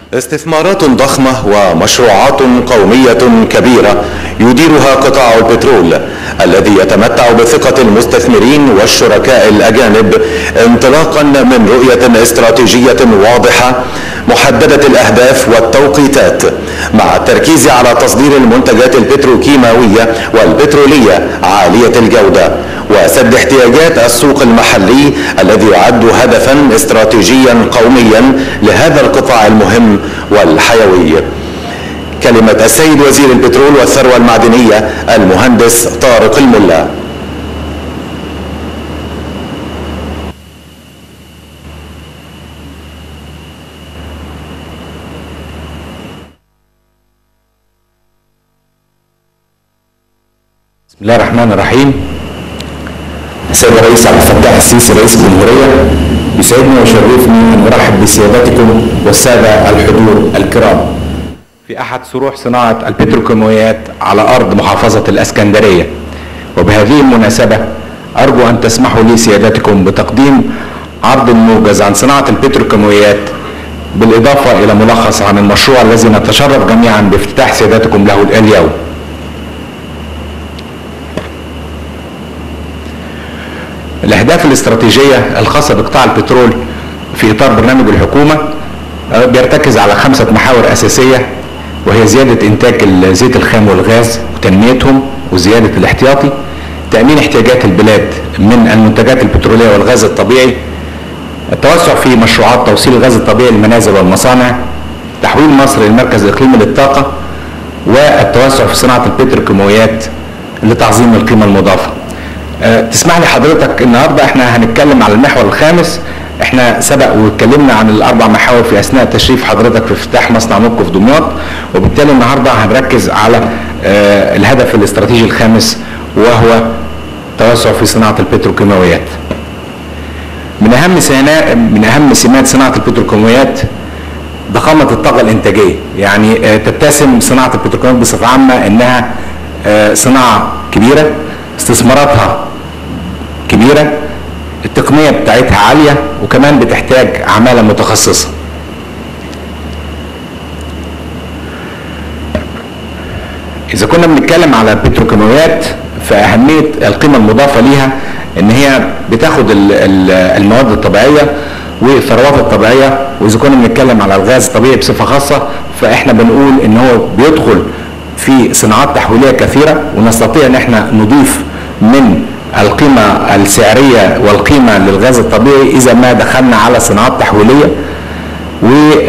استثمارات ضخمة ومشروعات قومية كبيرة يديرها قطاع البترول الذي يتمتع بثقة المستثمرين والشركاء الأجانب انطلاقا من رؤية استراتيجية واضحة محددة الأهداف والتوقيتات مع التركيز على تصدير المنتجات البتروكيماوية والبترولية عالية الجودة وسد احتياجات السوق المحلي الذي يعد هدفا استراتيجيا قوميا لهذا القطاع المهم والحيوي كلمة السيد وزير البترول والثروة المعدنية المهندس طارق الملا بسم الله الرحمن الرحيم السيد الرئيس عبد الفتاح السيسي رئيس الجمهورية يسعدني ويشرفني أن أرحب بسيادتكم والسادة الحضور الكرام في أحد سروح صناعة البتروكيماويات على أرض محافظة الأسكندرية وبهذه المناسبة أرجو أن تسمحوا لي سيادتكم بتقديم عرض موجز عن صناعة البتروكيماويات بالإضافة إلى ملخص عن المشروع الذي نتشرف جميعا بافتتاح سيادتكم له اليوم الاهداف الاستراتيجيه الخاصه بقطاع البترول في اطار برنامج الحكومه بيرتكز على خمسه محاور اساسيه وهي زياده انتاج الزيت الخام والغاز وتنميتهم وزياده الاحتياطي تامين احتياجات البلاد من المنتجات البتروليه والغاز الطبيعي التوسع في مشروعات توصيل الغاز الطبيعي للمنازل والمصانع تحويل مصر للمركز الاقليمي للطاقه والتوسع في صناعه البتروكيماويات لتعظيم القيمه المضافه أه تسمح لي حضرتك النهارده احنا هنتكلم على المحور الخامس احنا سبق واتكلمنا عن الاربع محاور في اثناء تشريف حضرتك في افتتاح مصنع موقف في دمياط وبالتالي النهارده هنركز على اه الهدف الاستراتيجي الخامس وهو التوسع في صناعه البتروكيماويات. من اهم سنا من اهم سمات صناعه البتروكيماويات ضخامه الطاقه الانتاجيه، يعني اه تتسم صناعه البتروكيماويات بصفه عامه انها اه صناعه كبيره استثماراتها كبيرة التقنية بتاعتها عالية وكمان بتحتاج عمالة متخصصة إذا كنا بنتكلم على البتروكيماويات فأهمية القيمة المضافة ليها إن هي بتاخد المواد الطبيعية والثروات الطبيعية وإذا كنا بنتكلم على الغاز الطبيعي بصفة خاصة فإحنا بنقول إن هو بيدخل في صناعات تحويلية كثيرة ونستطيع إن إحنا نضيف من القيمة السعرية والقيمة للغاز الطبيعي إذا ما دخلنا على صناعات تحويلية و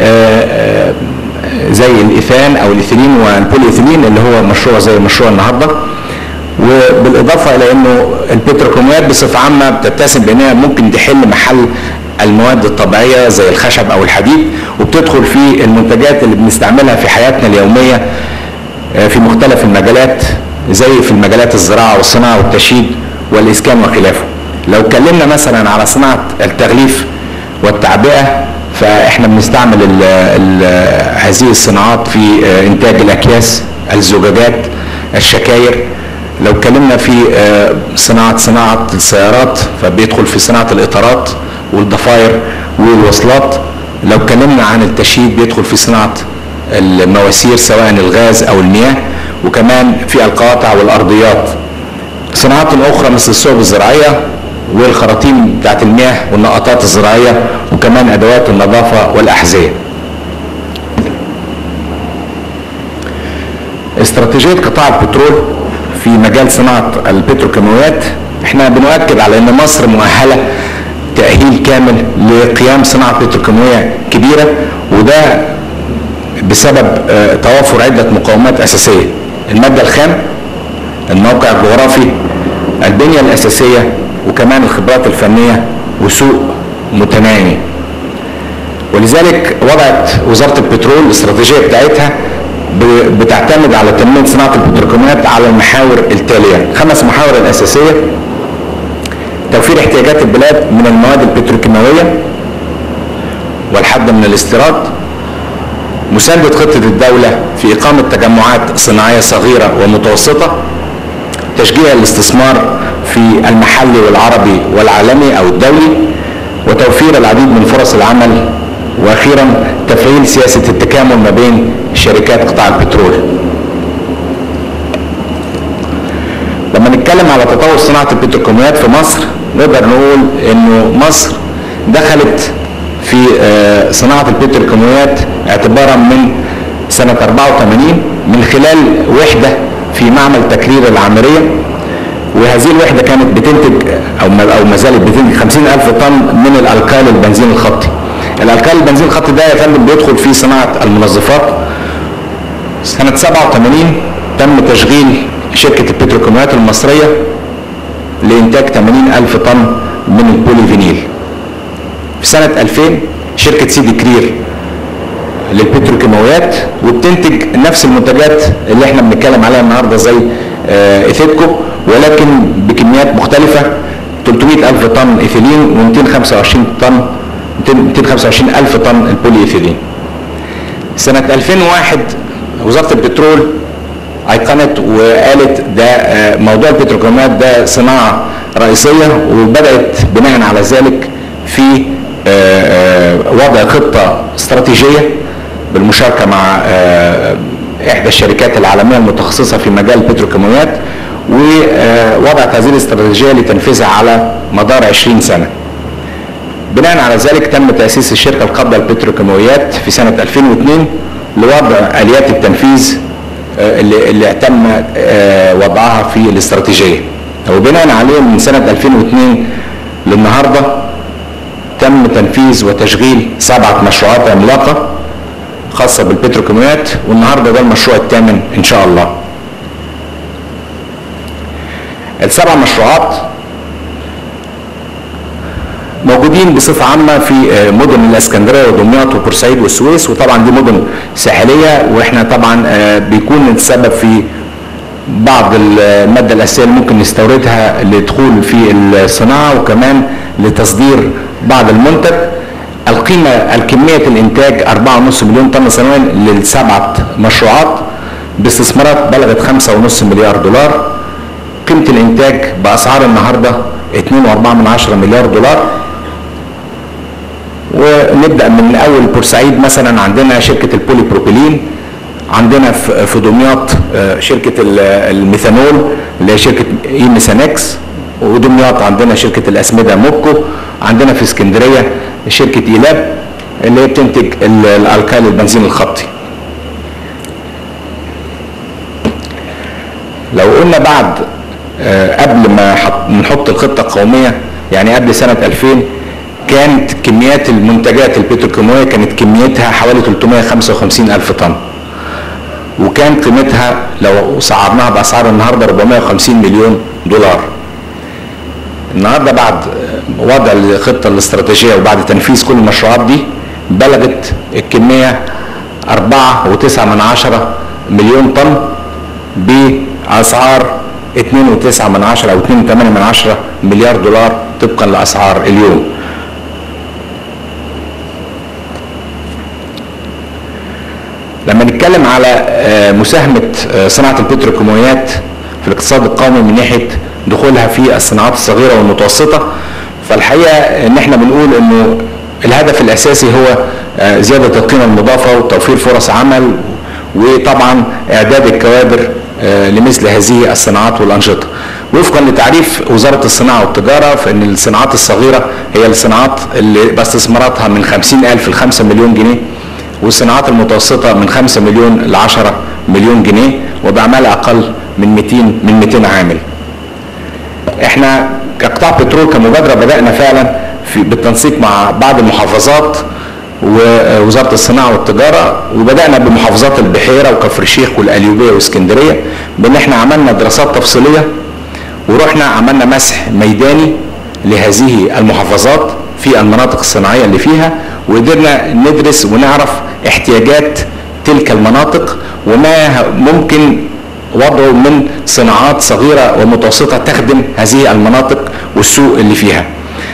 زي الإيثان أو الإيثيلين والبوليإيثيلين اللي هو مشروع زي مشروع النهارده وبالإضافة إلى إنه البتروكيماويات بصفة عامة بتتسم بأنها ممكن تحل محل المواد الطبيعية زي الخشب أو الحديد وبتدخل في المنتجات اللي بنستعملها في حياتنا اليومية في مختلف المجالات زي في المجالات الزراعة والصناعة والتشييد والإسكان وخلافه لو اتكلمنا مثلا على صناعة التغليف والتعبئة فإحنا بنستعمل ال ال هذه الصناعات في إنتاج الأكياس الزجاجات الشكاير لو اتكلمنا في صناعة صناعة السيارات فبيدخل في صناعة الإطارات والضفاير والوصلات لو اتكلمنا عن التشييد بيدخل في صناعة المواسير سواء الغاز أو المياه وكمان في القواطع والارضيات صناعات اخرى مثل الصوب الزراعيه والخراطيم بتاعت المياه والنقطات الزراعيه وكمان ادوات النظافه والاحذيه استراتيجيه قطاع البترول في مجال صناعه البتروكيماويات احنا بنؤكد على ان مصر مؤهله تاهيل كامل لقيام صناعه بتروكيماويه كبيره وده بسبب توافر عده مقومات اساسيه المادة الخام الموقع الجغرافي البنية الأساسية وكمان الخبرات الفنية وسوق متنامي ولذلك وضعت وزارة البترول الاستراتيجية بتاعتها بتعتمد على تنمية صناعة البتروكيماويات على المحاور التالية خمس محاور الأساسية توفير احتياجات البلاد من المواد البتروكيماوية والحد من الاستيراد مساندة خطة الدولة في إقامة تجمعات صناعية صغيرة ومتوسطة تشجيع الاستثمار في المحلي والعربي والعالمي أو الدولي وتوفير العديد من فرص العمل واخيرا تفعيل سياسه التكامل ما بين شركات قطاع البترول لما نتكلم على تطور صناعه البتروكيماويات في مصر نقدر نقول انه مصر دخلت في آه، صناعه البتروكيماويات اعتبارا من سنه 84 من خلال وحده في معمل تكرير العامريه وهذه الوحده كانت بتنتج او ما او ما زالت بتنتج 50 الف طن من الالكال البنزين الخطي. الالكال البنزين الخطي ده يا فندم بيدخل في صناعه المنظفات. سنه 87 تم تشغيل شركه البتروكيماويات المصريه لانتاج 80 الف طن من البوليفينيل. في سنه 2000 شركه سيدي كرير للبتروكيماويات وبتنتج نفس المنتجات اللي احنا بنتكلم عليها النهارده زي آه، ايثيبكو ولكن بكميات مختلفه 300 الف طن ايثيلين و225 طن 225 الف طن البولي ايثيلين سنه 2001 وزاره البترول ايقنت وقالت ده آه، موضوع البتروكيماويات ده صناعه رئيسيه وبدات بناء على ذلك في آه، آه، وضع خطه استراتيجيه بالمشاركه مع آه، احدى الشركات العالميه المتخصصه في مجال البتروكيماويات ووضعت هذه الاستراتيجيه لتنفيذها على مدار 20 سنه. بناء على ذلك تم تاسيس الشركه القابله للبتروكيماويات في سنه 2002 لوضع اليات التنفيذ آه، اللي, اللي تم آه، وضعها في الاستراتيجيه. وبناء عليه من سنه 2002 للنهارده تم تنفيذ وتشغيل سبعه مشروعات عملاقه خاصه بالبتروكيماويات والنهارده ده المشروع الثامن ان شاء الله. السبع مشروعات موجودين بصفة عامة في آه، مدن الاسكندرية ودمياط وبورسعيد والسويس وطبعا دي مدن ساحلية واحنا طبعا آه، بيكون السبب في بعض المادة الأساسية اللي ممكن نستوردها لدخول في الصناعة وكمان لتصدير بعض المنتج القيمة الكمية الإنتاج 4.5 مليون طن سنويا للسبعة مشروعات باستثمارات بلغت 5.5 مليار دولار قيمة الإنتاج بأسعار النهاردة 2.4 مليار دولار ونبدأ من أول بورسعيد مثلا عندنا شركة البولي بروبيلين عندنا في في دمياط آه، شركة ال- الميثانول اللي هي شركة اي ميثانكس ودمياط عندنا شركة الأسمدة موبكو عندنا في اسكندرية شركة إيلاب اللي هي بتنتج ال- الألكال البنزين الخطي لو قلنا بعد آه، قبل ما حط- نحط الخطة القومية يعني قبل سنة 2000 كانت كميات المنتجات البتروكيماوية كانت كميتها حوالي 355 ألف طن وكان قيمتها لو صعرناها بأسعار النهاردة 450 مليون دولار النهاردة بعد آه، وضع الخطة الاستراتيجية وبعد تنفيذ كل المشروعات دي بلغت الكمية أربعة وتسعة من عشرة مليون طن بأسعار اتنين وتسعة من عشرة أو اتنين وتمانية من عشرة مليار دولار طبقا لأسعار اليوم لما نتكلم على آه، مساهمة آه، صناعة البتروكيماويات في الاقتصاد القومي من ناحية دخولها في الصناعات الصغيرة والمتوسطة فالحقيقة ان احنا بنقول انه الهدف الاساسي هو آه، زيادة القيمة المضافة وتوفير فرص عمل وطبعا اعداد الكوادر آه، لمثل هذه الصناعات والانشطه. وفقا لتعريف وزاره الصناعه والتجاره فان الصناعات الصغيره هي الصناعات اللي باستثماراتها من 50000 ل 5 مليون جنيه والصناعات المتوسطه من 5 مليون ل 10 مليون جنيه وباعمال اقل من 200 من 200 عامل. احنا كقطاع بترول كمبادره بدانا فعلا في بالتنسيق مع بعض المحافظات ووزاره الصناعه والتجاره وبدانا بمحافظات البحيره وكفر الشيخ والقليوبيه واسكندريه بان احنا عملنا دراسات تفصيليه ورحنا عملنا مسح ميداني لهذه المحافظات في المناطق الصناعيه اللي فيها وقدرنا ندرس ونعرف احتياجات تلك المناطق وما ممكن وضعه من صناعات صغيرة ومتوسطة تخدم هذه المناطق والسوق اللي فيها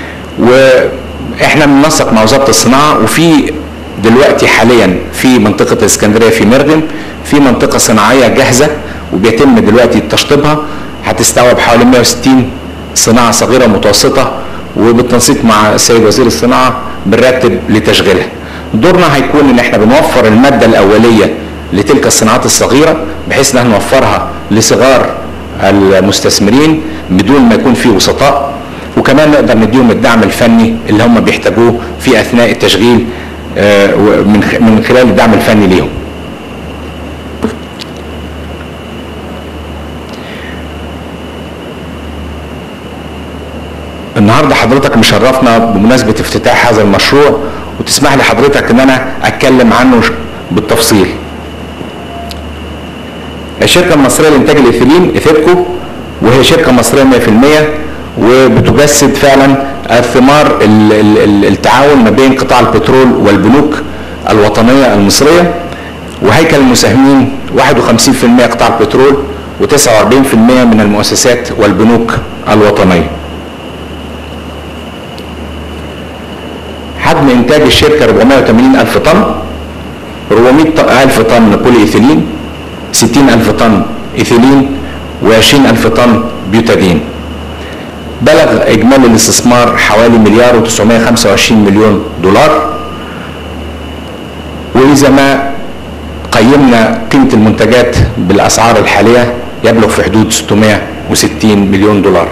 واحنا بننسق مع وزارة الصناعة وفي دلوقتي حاليا في منطقة الاسكندرية في مرغم في منطقة صناعية جاهزة وبيتم دلوقتي تشطيبها هتستوعب حوالي 160 صناعة صغيرة ومتوسطة وبالتنسيق مع السيد وزير الصناعة بنرتب لتشغيلها دورنا هيكون ان احنا بنوفر الماده الاوليه لتلك الصناعات الصغيره بحيث ان احنا نوفرها لصغار المستثمرين بدون ما يكون في وسطاء وكمان نقدر نديهم الدعم الفني اللي هم بيحتاجوه في اثناء التشغيل آه، من خ- من خلال الدعم الفني ليهم. النهارده حضرتك مشرفنا بمناسبه افتتاح هذا المشروع وتسمح لي حضرتك ان انا اتكلم عنه ش- بالتفصيل. الشركه المصريه لانتاج الايثيلين ايثيبكو وهي شركه مصريه 100% وبتجسد فعلا الثمار ال- ال- ال- التعاون ما بين قطاع البترول والبنوك الوطنيه المصريه وهيكل المساهمين 51% قطاع البترول و49% من المؤسسات والبنوك الوطنيه. حجم انتاج الشركه 480 الف طن 400 ط- الف طن بولي ايثيلين 60 الف طن ايثيلين و20 الف طن بيوتادين بلغ اجمالي الاستثمار حوالي مليار و925 مليون دولار واذا ما قيمنا قيمه المنتجات بالاسعار الحاليه يبلغ في حدود 660 مليون دولار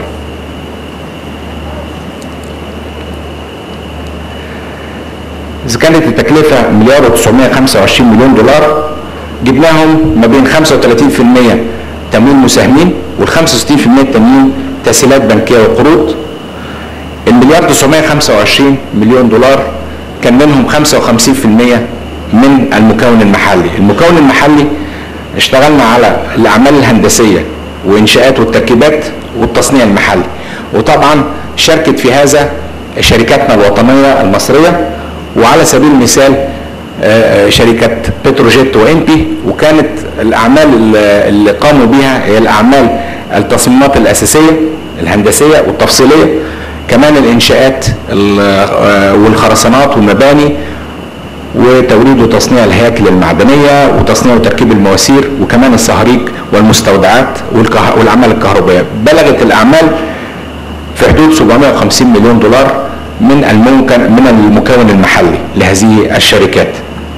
إذا كانت التكلفة مليار و925 مليون دولار جبناهم ما بين 35% تمويل مساهمين وال 65% التانيين تسهيلات بنكية وقروض المليار 925 مليون دولار كان منهم 55% من المكون المحلي المكون المحلي اشتغلنا على الأعمال الهندسية وإنشاءات والتركيبات والتصنيع المحلي وطبعا شاركت في هذا شركاتنا الوطنية المصرية وعلى سبيل المثال آه، آه، شركة بتروجيت وانبي وكانت الأعمال اللي- اللي قاموا بها هي الأعمال التصميمات الأساسية الهندسية والتفصيلية كمان الإنشاءات ال- آه، والخرسانات والمباني وتوريد وتصنيع الهياكل المعدنية وتصنيع وتركيب المواسير وكمان الصهاريج والمستودعات والكه- والأعمال الكهربائية بلغت الأعمال في حدود 750 مليون دولار من الممكن من المكون المحلي لهذه الشركات.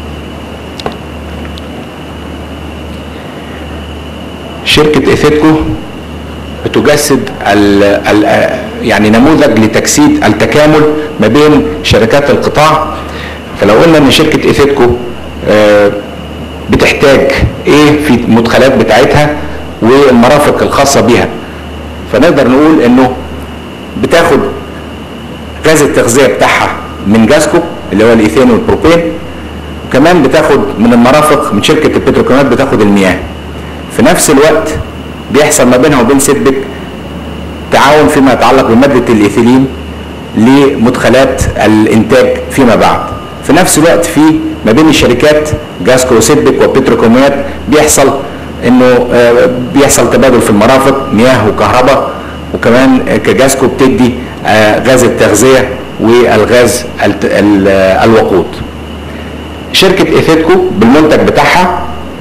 شركة ايثيتكو بتجسد ال ال يعني نموذج لتجسيد التكامل ما بين شركات القطاع فلو قلنا ان شركة ايثيتكو آه، بتحتاج ايه في المدخلات بتاعتها والمرافق الخاصة بها فنقدر نقول انه بتاخد غاز التغذيه بتاعها من جاسكو اللي هو الايثين والبروبين وكمان بتاخد من المرافق من شركه البتروكيماويات بتاخد المياه في نفس الوقت بيحصل ما بينها وبين سيدبك تعاون فيما يتعلق بماده الايثيلين لمدخلات الانتاج فيما بعد في نفس الوقت في ما بين الشركات جاسكو وسيدبك وبتروكيماويات بيحصل انه آه، بيحصل تبادل في المرافق مياه وكهرباء وكمان آه، كجاسكو بتدي آه، غاز التغذيه والغاز الت- ال- آه، الوقود شركه ايثيتكو بالمنتج بتاعها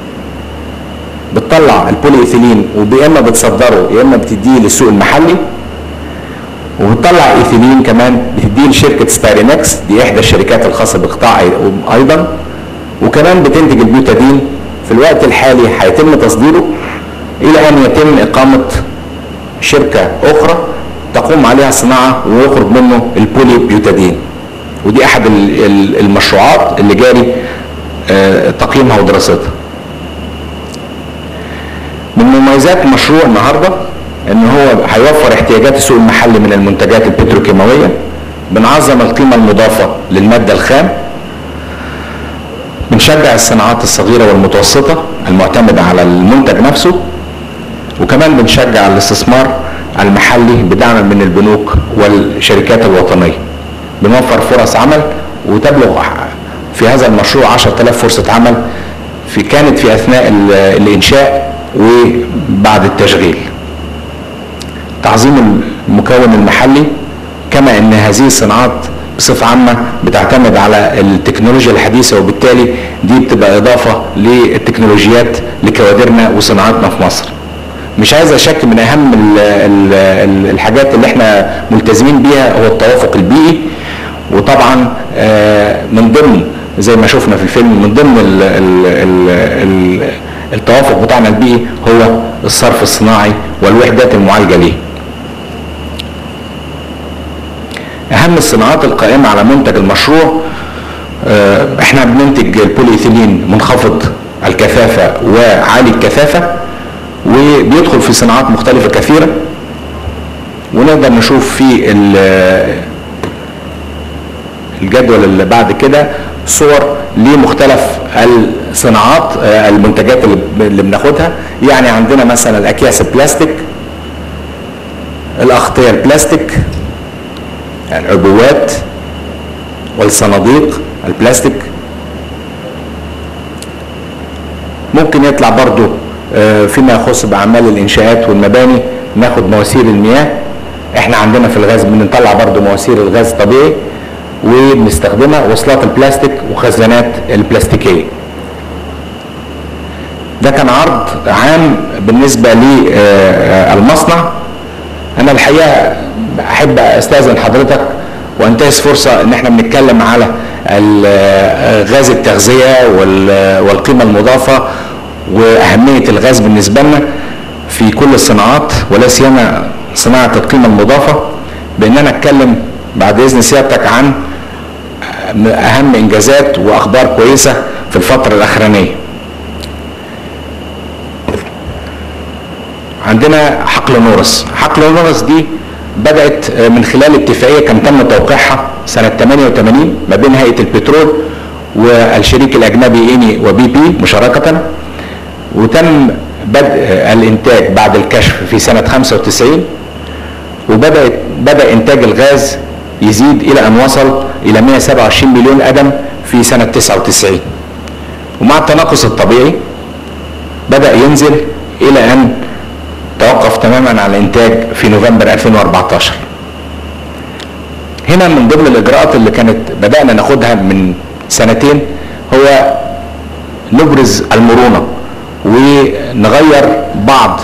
بتطلع البولي ايثيلين ويا اما بتصدره يا اما بتديه للسوق المحلي وبتطلع ايثيلين كمان بتديه لشركه ستايرينكس دي احدى الشركات الخاصه بقطاع أي- ايضا وكمان بتنتج البيوتادين في الوقت الحالي هيتم تصديره الى ان يتم اقامه شركه اخرى تقوم عليها الصناعه ويخرج منه البولي بيوتادين ودي احد ال- ال- المشروعات اللي جاري آه، تقييمها ودراستها من مميزات مشروع النهارده ان هو هيوفر احتياجات السوق المحلي من المنتجات البتروكيماويه بنعظم القيمه المضافه للماده الخام بنشجع الصناعات الصغيره والمتوسطه المعتمده على المنتج نفسه وكمان بنشجع الاستثمار المحلي بدعم من البنوك والشركات الوطنيه بنوفر فرص عمل وتبلغ في هذا المشروع 10000 فرصه عمل في كانت في اثناء ال- الانشاء وبعد التشغيل تعظيم المكون المحلي كما ان هذه الصناعات بصفة عامة بتعتمد على التكنولوجيا الحديثة وبالتالي دي بتبقى إضافة للتكنولوجيات لكوادرنا وصناعاتنا في مصر. مش عايز أشك من أهم ال ال ال الحاجات اللي احنا ملتزمين بيها هو التوافق البيئي وطبعا آه، من ضمن زي ما شفنا في الفيلم من ضمن ال ال ال ال التوافق بتاعنا البيئي هو الصرف الصناعي والوحدات المعالجه ليه. اهم الصناعات القائمه على منتج المشروع آه، احنا بننتج البوليإيثيلين منخفض الكثافه وعالي الكثافه وبيدخل في صناعات مختلفه كثيره ونقدر نشوف في ال- الجدول اللي بعد كده صور لمختلف الصناعات آه، المنتجات اللي ب- اللي بناخدها يعني عندنا مثلا الاكياس البلاستيك الاغطيه البلاستيك العبوات والصناديق البلاستيك ممكن يطلع برضو آه، فيما يخص باعمال الانشاءات والمباني ناخد مواسير المياه احنا عندنا في الغاز بنطلع برضو مواسير الغاز طبيعي وبنستخدمها وصلات البلاستيك وخزانات البلاستيكيه ده كان عرض عام بالنسبه للمصنع انا الحقيقه احب استاذن حضرتك وانتهز فرصه ان احنا بنتكلم على ال- غاز التغذيه وال- والقيمه المضافه واهميه الغاز بالنسبه لنا في كل الصناعات ولا سيما صناعه القيمه المضافه بان انا اتكلم بعد اذن سيادتك عن اهم انجازات واخبار كويسه في الفتره الاخرانيه عندنا حقل نورس حقل نورس دي بدأت من خلال اتفاقية كان تم توقيعها سنة 88 ما بين هيئة البترول والشريك الأجنبي إني وبي بي مشاركة وتم بدء الإنتاج بعد الكشف في سنة 95 وبدأت بدأ إنتاج الغاز يزيد إلى أن وصل إلى 127 مليون قدم في سنة 99 ومع التناقص الطبيعي بدأ ينزل إلى أن توقف تماما عن الانتاج في نوفمبر 2014 هنا من ضمن الاجراءات اللي كانت بدانا ناخدها من سنتين هو نبرز المرونه ونغير بعض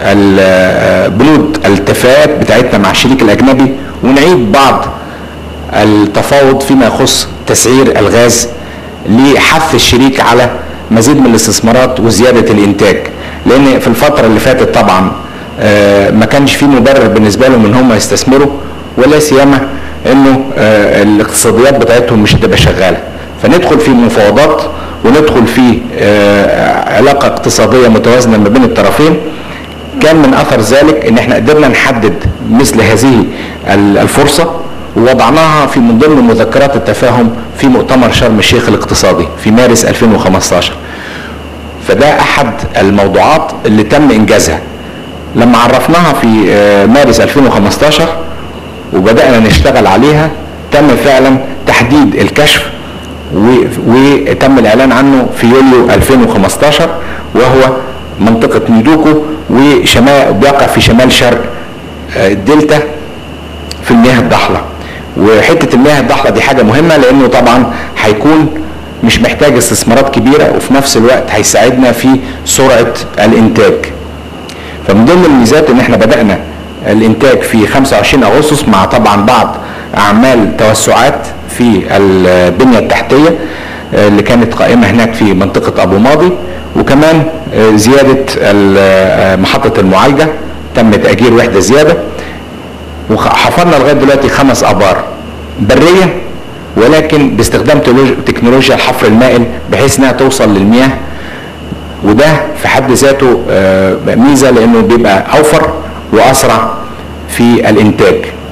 ال- بنود الاتفاقات بتاعتنا مع الشريك الاجنبي ونعيد بعض التفاوض فيما يخص تسعير الغاز لحث الشريك على مزيد من الاستثمارات وزياده الانتاج لان في الفتره اللي فاتت طبعا آه، ما كانش في مبرر بالنسبه لهم ان هم يستثمروا ولا سيما انه آه، الاقتصاديات بتاعتهم مش هتبقى شغاله فندخل في مفاوضات وندخل في آه، علاقه اقتصاديه متوازنه ما بين الطرفين كان من اثر ذلك ان احنا قدرنا نحدد مثل هذه ال- الفرصه ووضعناها في من ضمن مذكرات التفاهم في مؤتمر شرم الشيخ الاقتصادي في مارس 2015 فده احد الموضوعات اللي تم انجازها لما عرفناها في آه، مارس 2015 وبدانا نشتغل عليها تم فعلا تحديد الكشف و- وتم الاعلان عنه في يوليو 2015 وهو منطقه ميدوكو وشمال بيقع في شمال شرق آه، الدلتا في المياه الضحله وحته المياه الضحله دي حاجه مهمه لانه طبعا هيكون مش محتاج استثمارات كبيره وفي نفس الوقت هيساعدنا في سرعه الانتاج فمن ضمن الميزات ان احنا بدانا الانتاج في 25 اغسطس مع طبعا بعض اعمال توسعات في البنيه التحتيه آه، اللي كانت قائمه هناك في منطقه ابو ماضي وكمان آه، زياده ال- آه، محطه المعالجه تم تاجير وحده زياده وحفرنا لغايه دلوقتي خمس ابار بريه ولكن باستخدام تكنولوجيا- تكنولوجيا الحفر المائل بحيث انها توصل للمياه وده في حد ذاته آه، ميزه لانه بيبقى اوفر واسرع في الانتاج.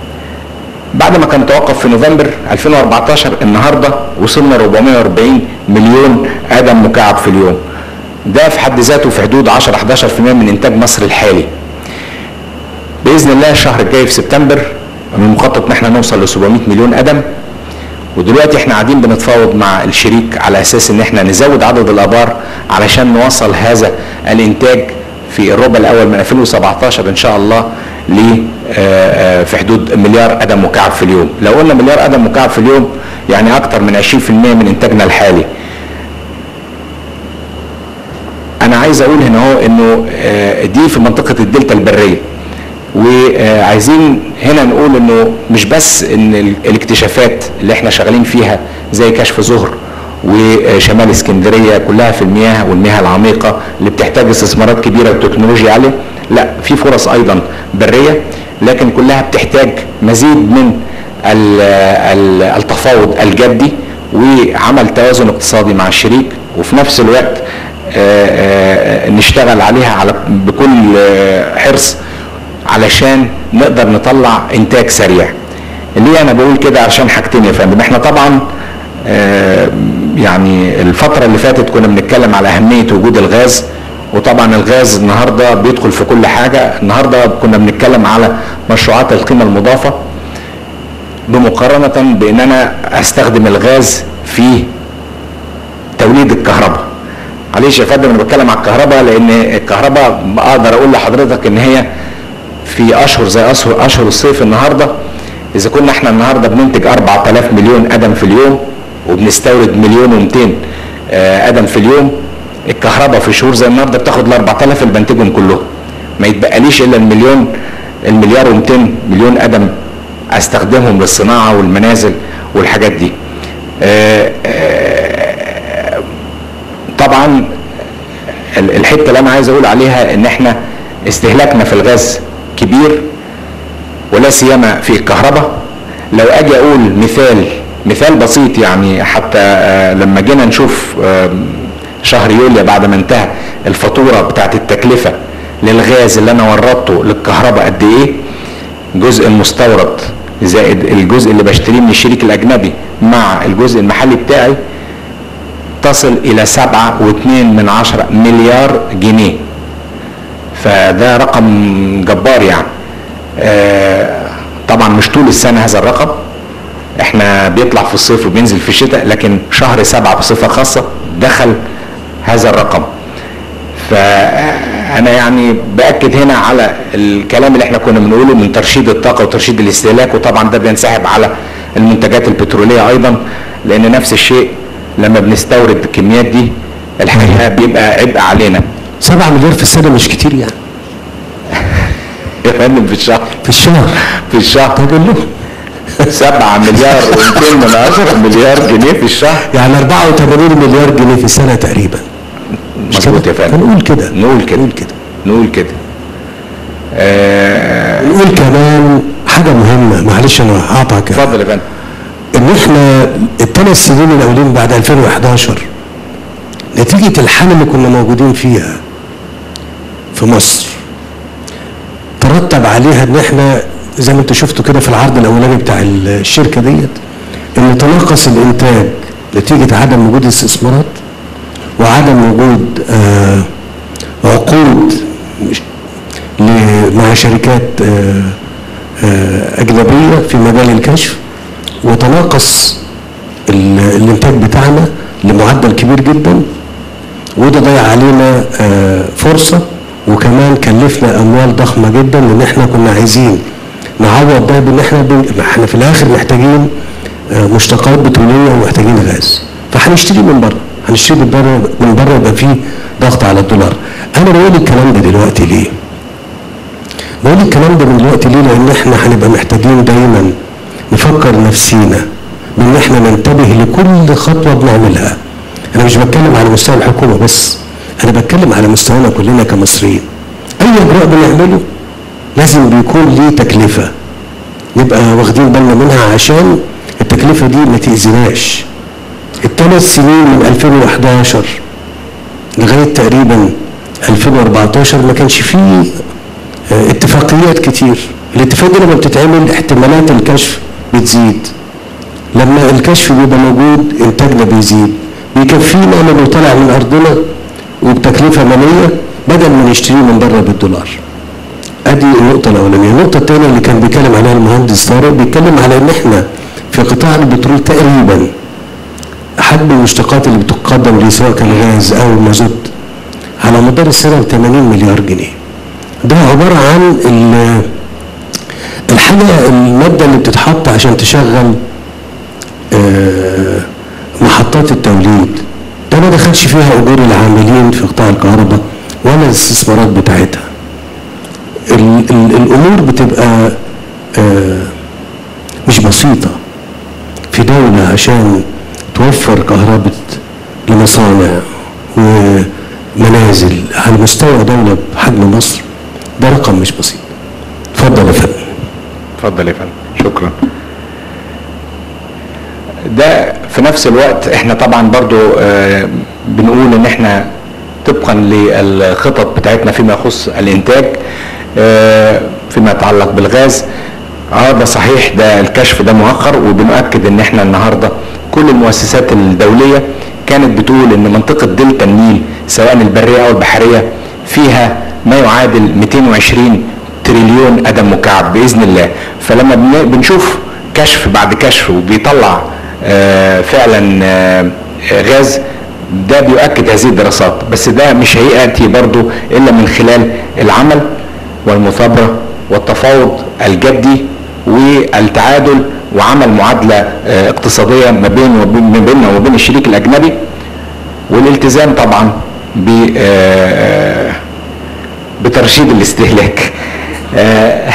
بعد ما كان توقف في نوفمبر 2014 النهارده وصلنا 440 مليون قدم مكعب في اليوم. ده في حد ذاته في حدود 10 11% من انتاج مصر الحالي. باذن الله الشهر الجاي في سبتمبر من المخطط ان احنا نوصل ل 700 مليون قدم ودلوقتي احنا قاعدين بنتفاوض مع الشريك على اساس ان احنا نزود عدد الابار علشان نوصل هذا الانتاج في الربع الاول من 2017 ان شاء الله ل آه، آه، في حدود مليار قدم مكعب في اليوم لو قلنا مليار قدم مكعب في اليوم يعني اكتر من 20% من انتاجنا الحالي انا عايز اقول هنا هو انه آه، دي في منطقه الدلتا البريه وعايزين هنا نقول انه مش بس ان ال- الاكتشافات اللي احنا شغالين فيها زي كشف زهر وشمال اسكندريه كلها في المياه والمياه العميقه اللي بتحتاج استثمارات كبيره وتكنولوجيا عاليه لا في فرص ايضا بريه لكن كلها بتحتاج مزيد من ال- ال- التفاوض الجدي وعمل توازن اقتصادي مع الشريك وفي نفس الوقت آه، آه، نشتغل عليها على بكل آه، حرص علشان نقدر نطلع انتاج سريع ليه انا بقول كده عشان حاجتين يا فندم احنا طبعا آه، يعني الفترة اللي فاتت كنا بنتكلم على أهمية وجود الغاز وطبعا الغاز النهاردة بيدخل في كل حاجة النهاردة كنا بنتكلم على مشروعات القيمة المضافة بمقارنة بأن أنا أستخدم الغاز في توليد الكهرباء معلش يا فندم انا بتكلم على الكهرباء لان الكهرباء اقدر اقول لحضرتك ان هي في اشهر زي اشهر اشهر الصيف النهارده اذا كنا احنا النهارده بننتج 4000 مليون قدم في اليوم وبنستورد مليون و200 قدم في اليوم الكهرباء في شهور زي النهارده بتاخد ال 4000 اللي بنتجهم كلهم ما يتبقاليش الا المليون المليار و200 مليون قدم استخدمهم للصناعه والمنازل والحاجات دي آه، آه، طبعا ال- الحته اللي انا عايز اقول عليها ان احنا استهلاكنا في الغاز كبير ولا سيما في الكهرباء لو اجي اقول مثال مثال بسيط يعني حتى آه، لما جينا نشوف آم، شهر يوليو بعد ما انتهى الفاتوره بتاعت التكلفه للغاز اللي انا وردته للكهرباء قد ايه الجزء المستورد زائد الجزء اللي بشتريه من الشريك الاجنبي مع الجزء المحلي بتاعي تصل الى سبعة واتنين من عشرة مليار جنيه فده رقم جبار يعني آه، طبعا مش طول السنة هذا الرقم احنا بيطلع في الصيف وبينزل في الشتاء لكن شهر سبعة بصفة خاصة دخل هذا الرقم فانا يعني باكد هنا على الكلام اللي احنا كنا بنقوله من ترشيد الطاقه وترشيد الاستهلاك وطبعا ده بينسحب على المنتجات البتروليه ايضا لان نفس الشيء لما بنستورد الكميات دي الحقيقه بيبقى عبء علينا 7 مليار في السنه مش كتير يعني يا فندم في الشهر في الشهر في الشهر طب قول له 7 مليار و200 من 10 مليار جنيه في الشهر يعني 84 مليار جنيه في السنه تقريبا مش مظبوط كده؟ يا فندم نقول كده نقول كده نقول كده نقول كده آه، نقول كمان حاجه مهمه معلش انا هقطعك اتفضل يا فندم ان احنا الثلاث سنين الاولين بعد 2011 نتيجه الحاله اللي كنا موجودين فيها في مصر ترتب عليها ان احنا زي ما انتوا شفتوا كده في العرض الاولاني بتاع الشركه ديت ان تناقص الانتاج نتيجه عدم وجود استثمارات وعدم وجود آه عقود مش- ل- مع شركات آه آه اجنبيه في مجال الكشف وتناقص ال- الانتاج بتاعنا لمعدل كبير جدا وده ضيع علينا آه، فرصه وكمان كلفنا اموال ضخمه جدا لان احنا كنا عايزين نعوض ده بان احنا بن... احنا في الاخر محتاجين آه، مشتقات بتروليه ومحتاجين غاز فهنشتري من بره هنشتري من بره من بره يبقى فيه ضغط على الدولار انا بقول الكلام ده دلوقتي ليه؟ بقول الكلام ده من دلوقتي ليه؟ لان احنا هنبقى محتاجين دايما نفكر نفسينا بان احنا ننتبه لكل خطوه بنعملها. انا مش بتكلم على مستوى الحكومه بس انا بتكلم على مستوانا كلنا كمصريين. اي اجراء بنعمله لازم بيكون ليه تكلفه. نبقى واخدين بالنا منها عشان التكلفه دي ما تاذيناش. الثلاث سنين من 2011 لغايه تقريبا 2014 ما كانش فيه آه، اتفاقيات كتير الاتفاق دي لما بتتعمل احتمالات الكشف بتزيد لما الكشف بيبقى موجود انتاجنا بيزيد بيكفينا لما طالع من ارضنا وبتكلفه ماليه بدل ما نشتريه من بره بالدولار ادي النقطه الاولانيه النقطه الثانيه اللي كان بيتكلم عليها المهندس طارق بيتكلم على ان احنا في قطاع البترول تقريبا حجم المشتقات اللي بتقدم لي سواء كان غاز او مازوت على مدار السنه 80 مليار جنيه ده عباره عن ال- الحاجه الماده اللي بتتحط عشان تشغل آه، محطات التوليد ده ما دخلش فيها اجور العاملين في قطاع الكهرباء ولا الاستثمارات بتاعتها ال- ال- الامور بتبقى آه، مش بسيطه في دوله عشان توفر كهرباء لمصانع ومنازل على مستوى دولة بحجم مصر ده رقم مش بسيط اتفضل يا فندم اتفضل يا فندم شكرا ده في نفس الوقت احنا طبعا برضو آه، بنقول ان احنا طبقا للخطط بتاعتنا فيما يخص الانتاج آه، فيما يتعلق بالغاز اه ده صحيح ده الكشف ده مؤخر وبنؤكد ان احنا النهارده كل المؤسسات الدوليه كانت بتقول ان منطقه دلتا النيل سواء البريه او البحريه فيها ما يعادل 220 تريليون قدم مكعب باذن الله فلما بن- بنشوف كشف بعد كشف وبيطلع آه، فعلا آه، آه، غاز ده بيؤكد هذه الدراسات بس ده مش هيأتي برضو الا من خلال العمل والمثابره والتفاوض الجدي والتعادل وعمل معادله آه، اقتصاديه ما بين وبين- ما بيننا وما بين الشريك الاجنبي والالتزام طبعا ب آه، بترشيد الاستهلاك آه،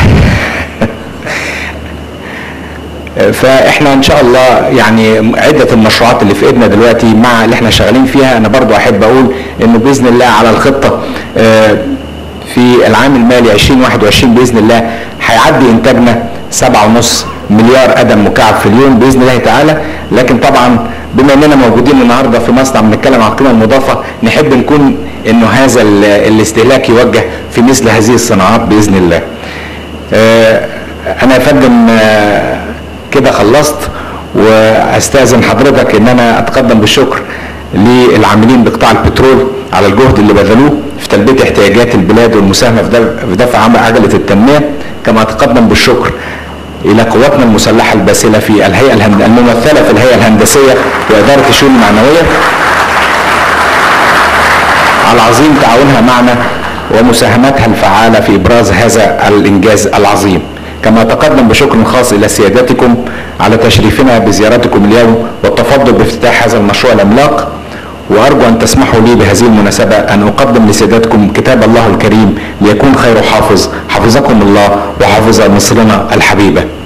فاحنا ان شاء الله يعني عده المشروعات اللي في ايدنا دلوقتي مع اللي احنا شغالين فيها انا برضو احب اقول انه باذن الله على الخطه آه، في العام المالي 2021 باذن الله هيعدي انتاجنا 7.5 مليار قدم مكعب في اليوم باذن الله تعالى لكن طبعا بما اننا موجودين النهارده في مصنع بنتكلم عن القيمه المضافه نحب نكون انه هذا ال- الاستهلاك يوجه في مثل هذه الصناعات باذن الله. آه، انا يا فندم آه، كده خلصت واستاذن حضرتك ان انا اتقدم بالشكر للعاملين بقطاع البترول على الجهد اللي بذلوه في تلبيه احتياجات البلاد والمساهمه في دف- في دفع عم- عجله التنميه كما اتقدم بالشكر الى قواتنا المسلحه الباسله في الهيئه الهند... الممثله في الهيئه الهندسيه واداره الشؤون المعنويه على عظيم تعاونها معنا ومساهمتها الفعالة في إبراز هذا الإنجاز العظيم كما أتقدم بشكر خاص إلى سيادتكم على تشريفنا بزيارتكم اليوم والتفضل بافتتاح هذا المشروع العملاق وأرجو أن تسمحوا لي بهذه المناسبة أن أقدم لسيادتكم كتاب الله الكريم ليكون خير حافظ حفظكم الله وحفظ مصرنا الحبيبة